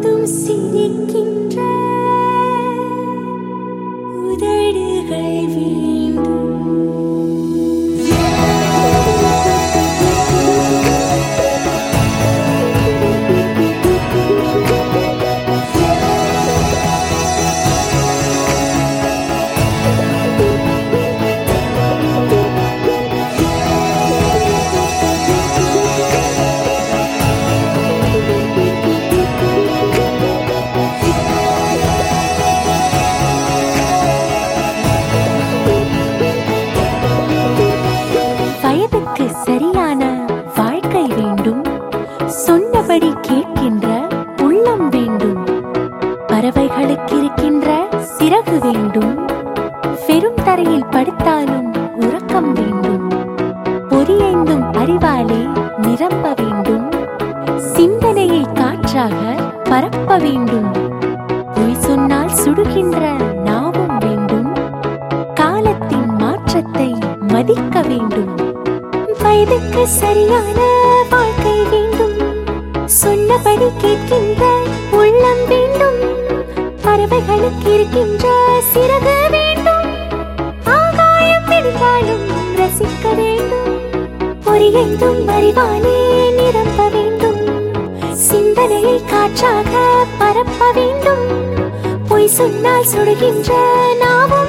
எப்போதும் சிரிக்கின்ற உதடுகள் வேண்டும் வயதுக்கு சரியான வாழ்க்கை வேண்டும் சொன்னபடி கேட்கின்ற உள்ளம் வேண்டும் பறவைகளுக்கு இருக்கின்ற சிறகு வேண்டும் வெறும் தரையில் படுத்தாலும் உறக்கம் வேண்டும் பொறியைந்தும் அறிவாலே நிரம்ப வேண்டும் சிந்தனையை காற்றாக பரப்ப வேண்டும் பொய் சொன்னால் சுடுகின்ற நாவும் வேண்டும் காலத்தின் மாற்றத்தை மதிக்க வேண்டும் வயதுக்கு சரியான வாழ்க்கை வேண்டும் சொன்னபடி கேட்கின்ற உள்ளம் வேண்டும் பறவைகளுக்கு இருக்கின்ற சிறகு வேண்டும் ஆகாயம் விழுந்தாலும் ரசிக்க வேண்டும் பொறியெங்கும் அறிவாலே நிரம்ப வேண்டும் சிந்தனையை காற்றாக பரப்ப வேண்டும் பொய் சொன்னால் சுடுகின்ற நாவும்